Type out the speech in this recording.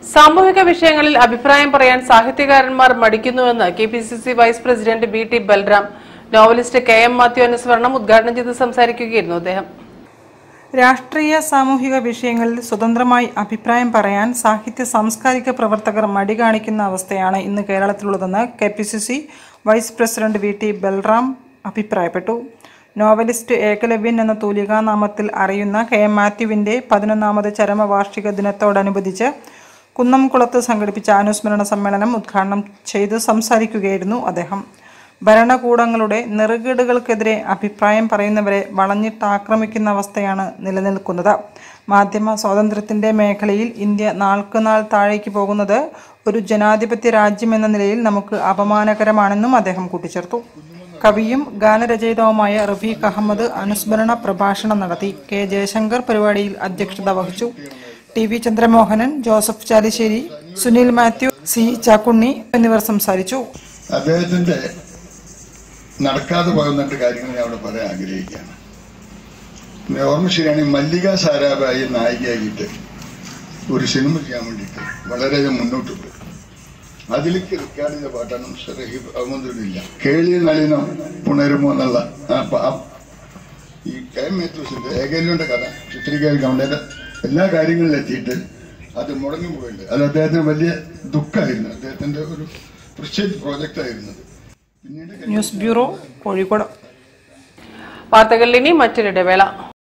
സാമൂഹിക വിഷയങ്ങളിൽ അഭിപ്രായം പറയാൻ സാഹിത്യകാരന്മാർ മടിക്കുന്നുവെന്ന് K P C C vice president B T Balram novelist K M Mathew അനുസ്മരണം ഉദ്ഘാടനം ചെയ്ത് സംസാരിക്കുകയായിരുന്നു അദ്ദേഹം രാഷ്ട്രീയ സാമൂഹിക വിഷയങ്ങളിൽ സ്വതന്ത്രമായി അഭിപ്രായം പറയാൻ സാഹിത്യ സാംസ്കാരിക പ്രവർത്തകർ മടി കാണിക്കുന്ന അവസ്ഥയാണ് ഇന്ന് കേരളത്തിലുള്ളതെന്ന് K P C C vice president V T Balram അഭിപ്രായപ്പെട്ടു നോവലിസ്റ്റ് ഏകലവ്യൻ എന്ന തൂലികാനാമത്തിൽ അറിയുന്ന കെ എം മാത്യുവിൻ്റെ പതിനൊന്നാമത് ചരമവാർഷിക ദിനത്തോടനുബന്ധിച്ച് കുന്നംകുളത്ത് സംഘടിപ്പിച്ച അനുസ്മരണ സമ്മേളനം ഉദ്ഘാടനം ചെയ്ത് സംസാരിക്കുകയായിരുന്നു അദ്ദേഹം ഭരണകൂടങ്ങളുടെ നെറുകേടുകൾക്കെതിരെ അഭിപ്രായം പറയുന്നവരെ വളഞ്ഞിട്ട് ആക്രമിക്കുന്ന അവസ്ഥയാണ് നിലനിൽക്കുന്നത് മാധ്യമ സ്വാതന്ത്ര്യത്തിൻ്റെ മേഖലയിൽ ഇന്ത്യ നാൾക്കുനാൾ താഴേക്ക് പോകുന്നത് ഒരു ജനാധിപത്യ രാജ്യമെന്ന നിലയിൽ നമുക്ക് അപമാനകരമാണെന്നും അദ്ദേഹം കൂട്ടിച്ചേർത്തു കവിയും ഗാനരചയിതാവുമായ റഫീഖ് അഹമ്മദ് അനുസ്മരണ പ്രഭാഷണം നടത്തി കെ ജയശങ്കർ പരിപാടിയിൽ അധ്യക്ഷത വഹിച്ചു T V Chandramohanan Joseph Chalissery Sunil Mathew C Chakkunni എന്നിവർ സംസാരിച്ചു അദ്ദേഹത്തിന്റെ നടക്കാതെ പോകുന്ന രണ്ട് കാര്യങ്ങൾ ഞാൻ അവിടെ പറയാൻ ആഗ്രഹിക്കുകയാണ് പിന്നെ ഓർമ്മ ശരിയാണെങ്കിൽ മല്ലിക സാരാഭായി നായികയായിട്ട് ഒരു സിനിമ ചെയ്യാൻ വേണ്ടിയിട്ട് വളരെയധികം മുന്നോട്ട് പോയി അതിലേക്ക് റെക്കോർഡ് ചെയ്ത പാട്ടാണ് മിസ്റ്റർ റഹീബ് അഹമ്മദില്ല കേളി നളിനോ പുണരുമോ എന്നുള്ള ആ പ- ആ ഈ കെ എം മേത്തൂസിന്റെ ഏകല്യന്റെ കഥ ചിത്രീകരിക്കാൻ വേണ്ടി എല്ലാ കാര്യങ്ങളിലും എത്തിയിട്ട് അത് മുടങ്ങി പോയിട്ടുണ്ട് അത് അദ്ദേഹത്തിന് വലിയ ദുഃഖമായിരുന്നു അദ്ദേഹത്തിന്റെ ഒരു പ്രത്യേക പ്രോജക്റ്റ് ആയിരുന്നത് പിന്നീട് ന്യൂസ് ബ്യൂറോ കോഴിക്കോട് വാർത്തകളിൽ ഇനി മറ്റൊരിടവേള